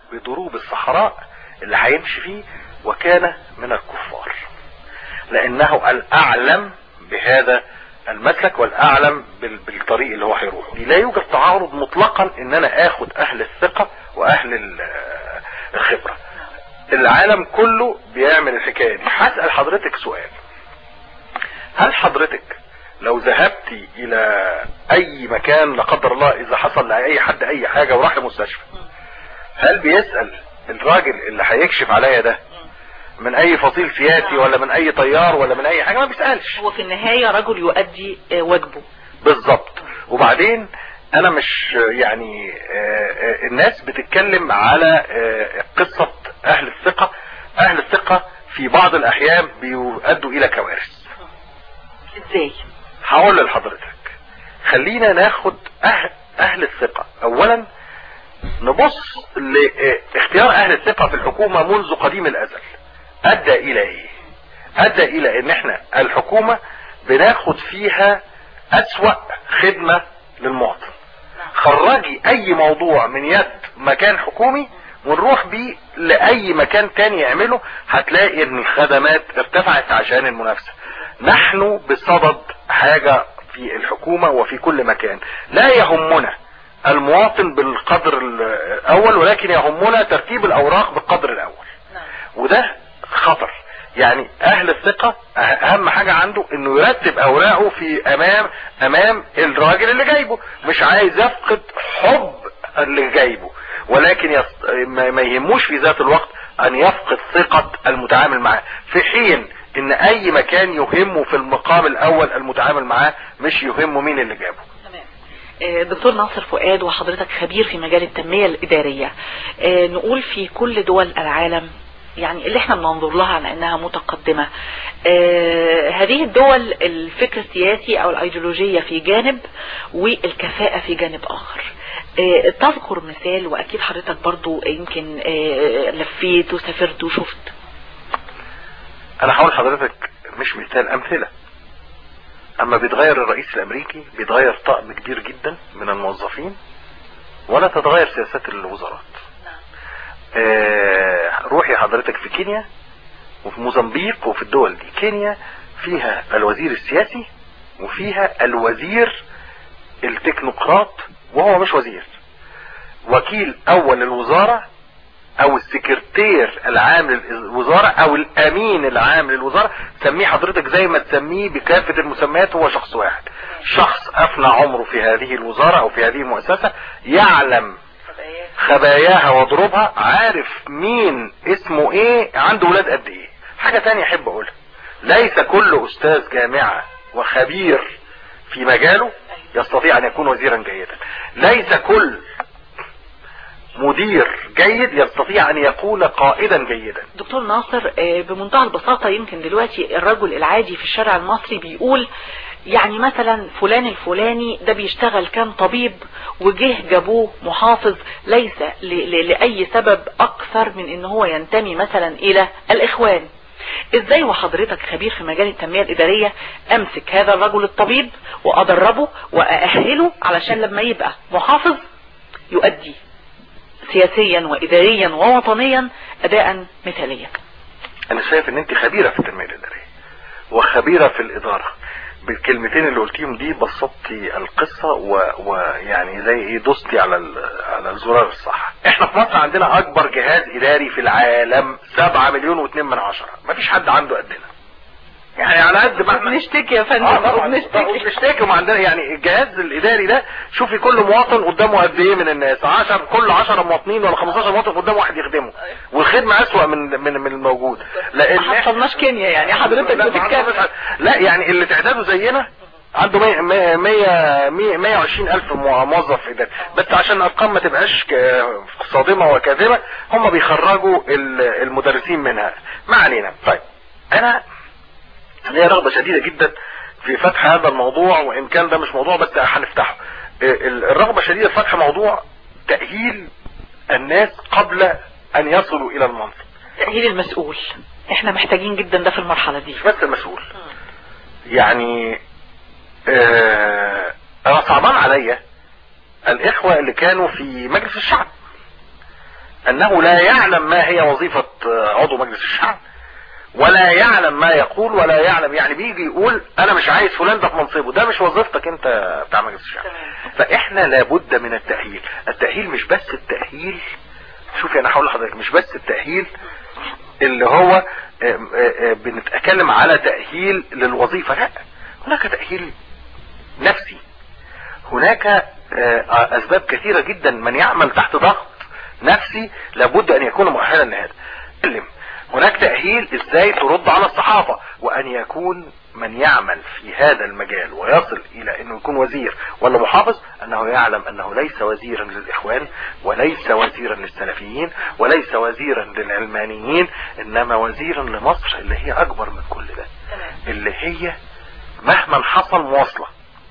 بدروب الصحراء اللي هيمشي فيه وكان من الكفار لانه الاعلم بهذا المسلك والاعلم بال- بالطريق اللي هو هيروحه لا يوجد تعارض مطلقا ان انا اخد اهل الثقة واهل ال- الخبرة العالم كله بيعمل الحكاية دي هسأل حضرتك سؤال هل حضرتك لو ذهبتي الى اي مكان لا قدر الله اذا حصل لاي حد اي حاجة وراح المستشفى هل بيسأل الراجل اللي هيكشف عليا ده من اي فصيل سياسي ولا من اي طيار ولا من اي حاجة ما بيسألش هو في النهاية رجل يؤدي آه، واجبه بالظبط وبعدين انا مش يعني آه، آه، الناس بتتكلم على آه، قصة اهل الثقة اهل الثقة في بعض الاحيان بيؤدوا الى كوارث ازاي هقول لحضرتك خلينا ناخد أهل, اهل الثقة اولا نبص لاختيار اهل الثقة في الحكومة منذ قديم الازل ادى الى ايه ادى الى ان احنا الحكومة بناخد فيها اسوأ خدمة للمواطن خرجي اي موضوع من يد مكان حكومي ونروح بيه لاي مكان تاني يعمله هتلاقي ان الخدمات ارتفعت عشان المنافسة نحن بصدد حاجة في الحكومة وفي كل مكان لا يهمنا المواطن بالقدر الاول ولكن يهمنا ترتيب الاوراق بالقدر الاول وده خطر يعني اهل الثقة اهم حاجة عنده انه يرتب اوراقه في امام امام الراجل اللي جايبه مش عايز يفقد حب اللي جايبه ولكن يص... ما ما يهموش في ذات الوقت ان يفقد ثقة المتعامل معاه في حين ان اي مكان يهمه في المقام الاول المتعامل معاه مش يهمه مين اللي جابه آه، دكتور ناصر فؤاد وحضرتك خبير في مجال التنمية الإدارية آه، نقول في كل دول العالم يعني اللي احنا بننظر لها على انها متقدمة آه، هذه الدول الفكر السياسي او الايديولوجية في جانب والكفاءة في جانب اخر آه، تذكر مثال واكيد حضرتك برضو يمكن آه، لفيت وسافرت وشفت انا هقول لحضرتك مش مثال امثلة اما بيتغير الرئيس الامريكي بيتغير طقم كبير جدا من الموظفين ولا تتغير سياسات الوزارات آه روحي حضرتك في كينيا وفي موزمبيق وفي الدول دي كينيا فيها الوزير السياسي وفيها الوزير التكنوقراط وهو مش وزير وكيل اول الوزارة او السكرتير العام للوزارة او الامين العام للوزارة سميه حضرتك زي ما تسميه بكافة المسميات هو شخص واحد شخص افنى عمره في هذه الوزارة او في هذه المؤسسة يعلم خباياها واضربها عارف مين اسمه ايه عنده ولاد قد ايه حاجة تانية احب اقولها ليس كل استاذ جامعة وخبير في مجاله يستطيع ان يكون وزيرا جيدا ليس كل مدير جيد يستطيع ان يكون قائدا جيدا دكتور ناصر آه، بمنتهى البساطة يمكن دلوقتي الرجل العادي في الشارع المصري بيقول يعني مثلا فلان الفلاني ده بيشتغل كان طبيب وجه جابوه محافظ ليس ل- ل- لأي سبب أكثر من ان هو ينتمي مثلا إلى الإخوان ازاي وحضرتك خبير في مجال التنمية الإدارية امسك هذا الرجل الطبيب وادربه واأهله علشان لما يبقى محافظ يؤدي سياسيا وإداريا ووطنيا أداء مثاليا انا شايف ان انت خبيرة في التنمية الادارية وخبيرة في الادارة بالكلمتين اللي قلتيهم دي بسطتي القصة و- ويعني زي ايه دوستي على ال- على الزرار الصح احنا في مصر عندنا اكبر جهاز اداري في العالم سبعة مليون واتنين من عشرة مفيش حد عنده قدنا يعني على قد ما احنا بنشتكي يا فندم اه طبعا وبنشتكي بنشتكي وما عندنا يعني الجهاز الاداري ده شوفي كل مواطن قدامه قد ايه من الناس 10 كل 10 مواطنين ولا 15 مواطن قدامه واحد يخدمه والخدمه اسوأ من من من الموجود لان ما حصلناش كينيا يعني حضرتك لا, ما بتتكلم عندناش- لا يعني اللي تعداده زينا عنده 100 100 100 120 الف مو- موظف اداري بس عشان الارقام ما تبقاش ك- صادمه وكاذبه هم بيخرجوا ال- المدرسين منها ما علينا طيب انا ليا رغبة شديدة جدا في فتح هذا الموضوع وان كان ده مش موضوع بس هنفتحه ال- الرغبة شديدة في فتح موضوع تأهيل الناس قبل ان يصلوا الى المنصب تأهيل المسؤول احنا محتاجين جدا ده في المرحلة دي مش بس المسؤول يعني آه انا صعبان عليا الاخوة اللي كانوا في مجلس الشعب انه لا يعلم ما هي وظيفة عضو مجلس الشعب ولا يعلم ما يقول ولا يعلم يعني بيجي يقول انا مش عايز فلان ده في منصبه ده مش وظيفتك انت بتاع مجلس الشعب فاحنا لابد من التأهيل التأهيل مش بس التأهيل شوفي انا هقول لحضرتك مش بس التأهيل اللي هو بنتكلم على تأهيل للوظيفة لا هناك تأهيل نفسي هناك اسباب كثيرة جدا من يعمل تحت ضغط نفسي لابد ان يكون مؤهلا لهذا هناك تأهيل ازاي ترد على الصحافة وان يكون من يعمل في هذا المجال ويصل الى انه يكون وزير ولا محافظ انه يعلم انه ليس وزيرا للاخوان وليس وزيرا للسلفيين وليس وزيرا للعلمانيين انما وزيرا لمصر اللي هي اكبر من كل ده اللي هي مهما حصل مواصلة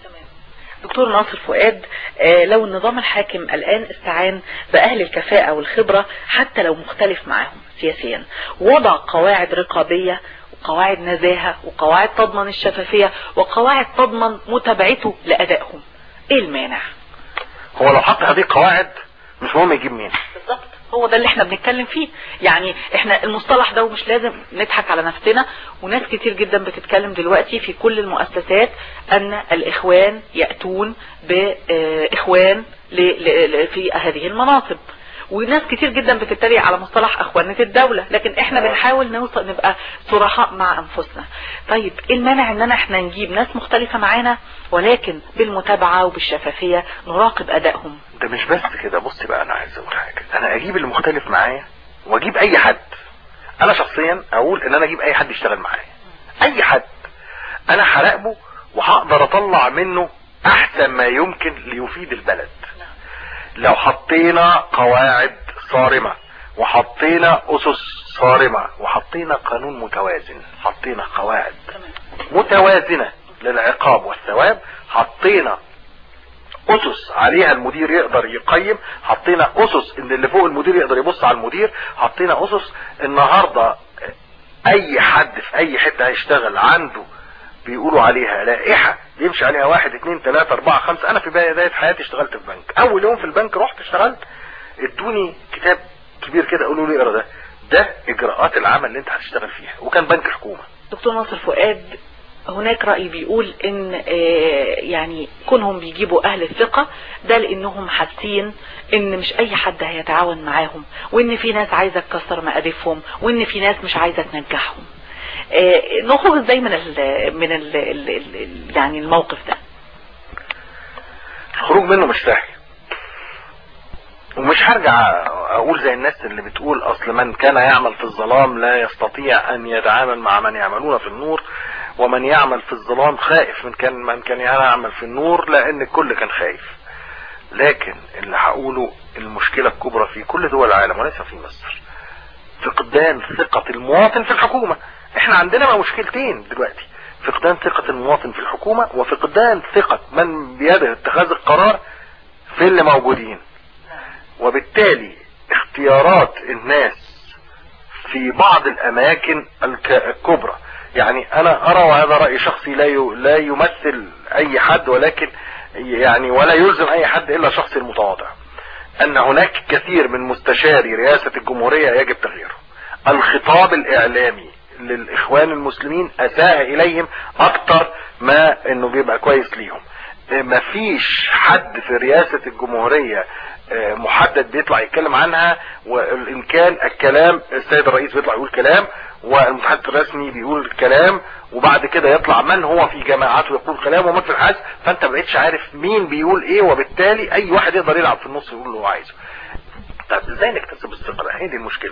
دكتور ناصر فؤاد آه لو النظام الحاكم الآن استعان بأهل الكفاءة والخبرة حتى لو مختلف معهم سياسيا وضع قواعد رقابية وقواعد نزاهة وقواعد تضمن الشفافية وقواعد تضمن متابعته لأدائهم ايه المانع هو لو حط هذه القواعد مش مهم يجيب مين بالظبط هو ده اللي احنا بنتكلم فيه يعني احنا المصطلح ده ومش لازم نضحك على نفسنا وناس كتير جدا بتتكلم دلوقتي في كل المؤسسات ان الاخوان يأتون باخوان في هذه المناصب وناس كتير جدا بتتريق على مصطلح اخوانة الدولة لكن احنا بنحاول نوصل نبقى صراحة مع انفسنا طيب ايه المانع اننا احنا نجيب ناس مختلفة معانا ولكن بالمتابعة وبالشفافية نراقب ادائهم ده مش بس كده بص بقى انا عايز اقول حاجة انا اجيب اللي مختلف معايا واجيب اي حد انا شخصيا اقول ان انا اجيب اي حد يشتغل معايا اي حد انا هراقبه وهقدر اطلع منه احسن ما يمكن ليفيد البلد لو حطينا قواعد صارمة وحطينا اسس صارمة وحطينا قانون متوازن حطينا قواعد متوازنة للعقاب والثواب حطينا اسس عليها المدير يقدر يقيم حطينا اسس ان اللي فوق المدير يقدر يبص على المدير حطينا اسس النهاردة اي حد في اي حتة هيشتغل عنده بيقولوا عليها لائحة بيمشي عليها واحد اتنين تلاتة اربعة خمسة انا في بداية حياتي اشتغلت في بنك اول يوم في البنك رحت اشتغلت ادوني كتاب كبير كده قالوا لي اقرا ده ده اجراءات العمل اللي انت هتشتغل فيها وكان بنك حكومة دكتور ناصر فؤاد هناك رأي بيقول ان يعني كونهم بيجيبوا اهل الثقة ده لانهم حاسين ان مش اي حد هيتعاون معاهم وان في ناس عايزة تكسر مقادفهم وان في ناس مش عايزة تنجحهم نخرج ازاي من ال من ال ال يعني الموقف ده الخروج منه مش سهل ومش هرجع اقول زي الناس اللي بتقول اصل من كان يعمل في الظلام لا يستطيع ان يتعامل مع من يعملون في النور ومن يعمل في الظلام خائف من كان من كان يعمل في النور لان الكل كان خايف لكن اللي هقوله المشكلة الكبرى في كل دول العالم وليس في مصر فقدان ثقة المواطن في الحكومة احنا عندنا مشكلتين دلوقتي فقدان ثقة المواطن في الحكومة وفقدان ثقة من بيده اتخاذ القرار في اللي موجودين وبالتالي اختيارات الناس في بعض الاماكن الكبرى يعني انا ارى وهذا رأي شخصي لا لا يمثل اي حد ولكن يعني ولا يلزم اي حد الا شخص المتواضع ان هناك كثير من مستشاري رئاسة الجمهورية يجب تغييره الخطاب الاعلامي للاخوان المسلمين اساء اليهم اكتر ما انه بيبقى كويس ليهم مفيش حد في رئاسة الجمهورية محدد بيطلع يتكلم عنها وان كان الكلام السيد الرئيس بيطلع يقول كلام والمتحدث الرسمي بيقول كلام وبعد كده يطلع من هو في جماعته يقول كلام ومن في الحاج فانت بقيتش عارف مين بيقول ايه وبالتالي اي واحد يقدر يلعب في النص يقول اللي هو عايزه طب ازاي نكتسب الثقة هي دي المشكلة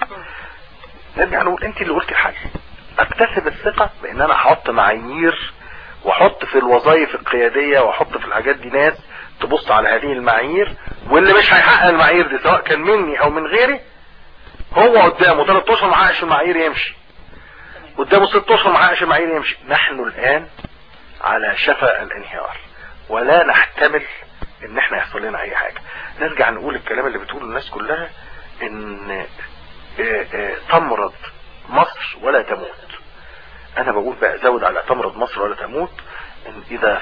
نرجع نقول انت اللي قلت الحل اكتسب الثقة بان انا احط معايير واحط في الوظائف القيادية واحط في الحاجات دي ناس تبص على هذه المعايير واللي مش هيحقق المعايير دي سواء كان مني او من غيري هو قدامه 3 اشهر ما حققش المعايير يمشي قدامه 6 اشهر ما حققش المعايير يمشي نحن الان على شفا الانهيار ولا نحتمل ان احنا يحصل لنا اي حاجة نرجع نقول الكلام اللي بتقوله الناس كلها ان اه اه تمرض مصر ولا تموت انا بقول بقى زود على تمرض مصر ولا تموت ان اذا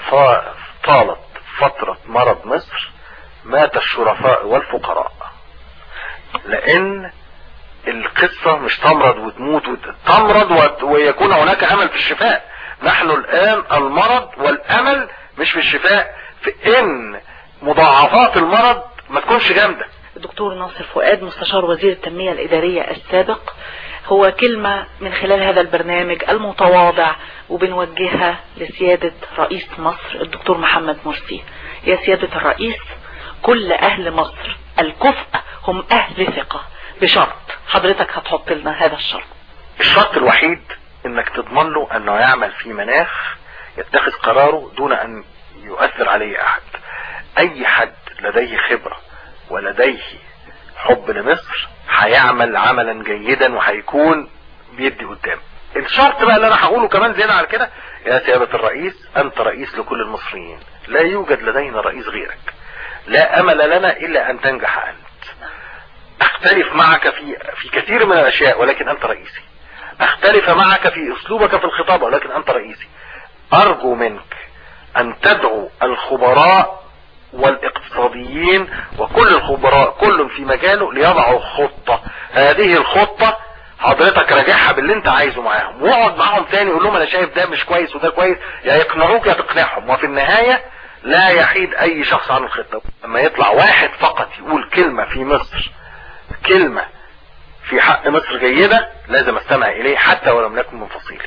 طالت فترة مرض مصر مات الشرفاء والفقراء لان القصة مش تمرض وتموت وت- تمرض وت- ويكون هناك امل في الشفاء نحن الان المرض والامل مش في الشفاء في ان مضاعفات المرض ما تكونش جامدة الدكتور ناصر فؤاد مستشار وزير التنمية الإدارية السابق هو كلمة من خلال هذا البرنامج المتواضع وبنوجهها لسيادة رئيس مصر الدكتور محمد مرسي يا سيادة الرئيس كل أهل مصر الكفء هم أهل ثقة بشرط حضرتك هتحط لنا هذا الشرط الشرط الوحيد انك تضمن له انه يعمل في مناخ يتخذ قراره دون ان يؤثر عليه احد اي حد لديه خبرة ولديه حب لمصر هيعمل عملا جيدا وهيكون بيدي قدام الشرط بقى اللي انا هقوله كمان زيادة على كده يا سيادة الرئيس انت رئيس لكل المصريين لا يوجد لدينا رئيس غيرك لا امل لنا الا ان تنجح انت اختلف معك في في كثير من الاشياء ولكن انت رئيسي اختلف معك في اسلوبك في الخطابة ولكن انت رئيسي ارجو منك ان تدعو الخبراء والاقتصاديين وكل الخبراء كل في مجاله ليضعوا خطة هذه الخطة حضرتك راجعها باللي انت عايزه معاهم واقعد معاهم تاني قول لهم انا شايف ده مش كويس وده كويس يا يقنعوك يا تقنعهم وفي النهاية لا يحيد اي شخص عن الخطة لما يطلع واحد فقط يقول كلمة في مصر كلمة في حق مصر جيدة لازم استمع اليه حتى ولم نكن من فصيلي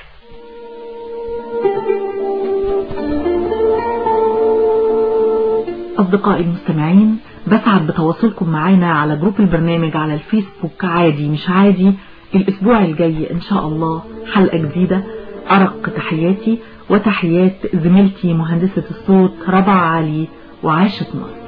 أصدقائي المستمعين بسعد بتواصلكم معنا على جروب البرنامج على الفيسبوك عادي مش عادي الأسبوع الجاي إن شاء الله حلقة جديدة أرق تحياتي وتحيات زميلتي مهندسة الصوت ربع علي وعاشت مصر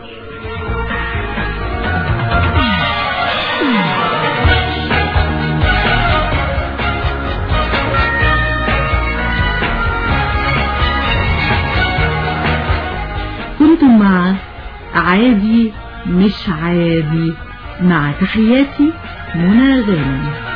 كنتم مع عادي مش عادي مع تحياتي منى غانم